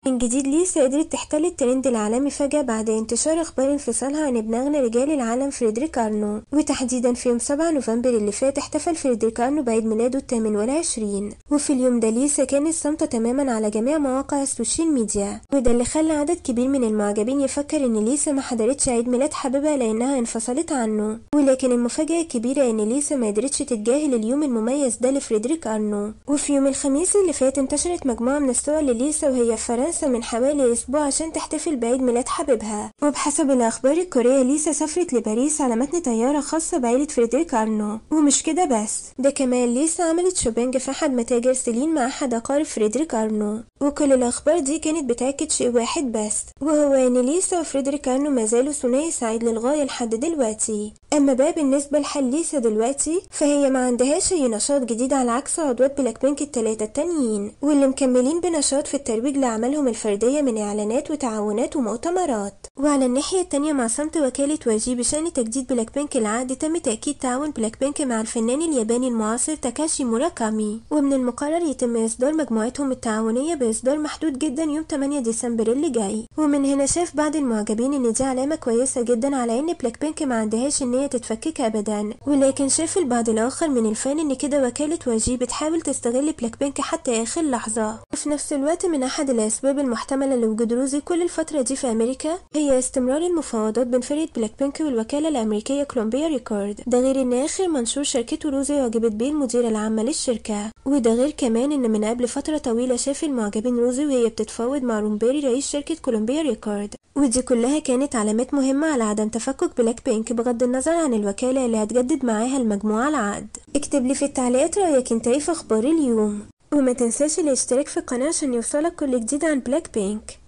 من جديد ليسا قدرت تحتل الترند العالمي فجأة بعد انتشار أخبار انفصالها عن ابن أغنى رجال العالم فريدريك أرنو وتحديدا في يوم 7 نوفمبر اللي فات احتفل فريدريك أرنو بعيد ميلاده الثامن والعشرين وفي اليوم ده ليسا كانت صامتة تماما على جميع مواقع السوشيال ميديا وده اللي خلى عدد كبير من المعجبين يفكر إن ليسا ما حضرتش عيد ميلاد حبيبها لأنها انفصلت عنه ولكن المفاجأة الكبيرة إن ليسا ما قدرتش تتجاهل اليوم المميز ده لفريدريك أرنو وفي يوم الخميس اللي فات انتشرت مجموعة من الصور لليسا وهي في فرنسا من حوالي أسبوع عشان تحتفل بعيد ميلاد حبيبها وبحسب الأخبار الكورية ليسا سافرت لباريس على متن طيارة خاصة بعيلة فريدريك أرنو ومش كده بس ده كمان ليسا عملت شوبينج في أحد متاجر سيلين مع أحد أقارب فريدريك أرنو وكل الأخبار دي كانت بتأكد شيء واحد بس وهو إن ليسا وفريدريك أرنو ما زالوا ثنائي سعيد للغاية لحد دلوقتي أما بقى بالنسبة لحل ليسا دلوقتي فهي ما عندهاش أي نشاط جديد على عكس عضوات بلاك بينك التلاتة التانيين واللي مكملين بنشاط في الترويج لأعمالهم الفردية من إعلانات وتعاونات ومؤتمرات وعلى الناحية التانية مع صمت وكالة واجي بشأن تجديد بلاك بينك العقد تم تأكيد تعاون بلاك بينك مع الفنان الياباني المعاصر تاكاشي موراكامي ومن المقرر يتم إصدار مجموعتهم التعاونية بإصدار محدود جدا يوم 8 ديسمبر اللي جاي ومن هنا شاف بعض المعجبين إن دي علامة كويسة جدا على إن بلاك بينك ما عندهاش إن هي تتفكك أبدا ولكن شاف البعض الآخر من الفان إن كده وكالة واجي بتحاول تستغل بلاك بينك حتى آخر لحظة وفي نفس الوقت من أحد الأسباب المحتملة لوجود روزي كل الفترة دي في أمريكا هي استمرار المفاوضات بين فرقة بلاك بينك والوكالة الأمريكية كولومبيا ريكورد ده غير إن آخر منشور شركته روزي أعجبت بيه المديرة العامة للشركة وده غير كمان إن من قبل فترة طويلة شاف المعجبين روزي وهي بتتفاوض مع رومبيري رئيس شركة كولومبيا ريكورد ودي كلها كانت علامات مهمة على عدم تفكك بلاك بينك بغض النظر عن الوكالة اللي هتجدد معاها المجموعة العقد اكتب لي في التعليقات رأيك انت ايه في أخبار اليوم وما تنساش الاشتراك في القناة عشان يوصلك كل جديد عن بلاك بينك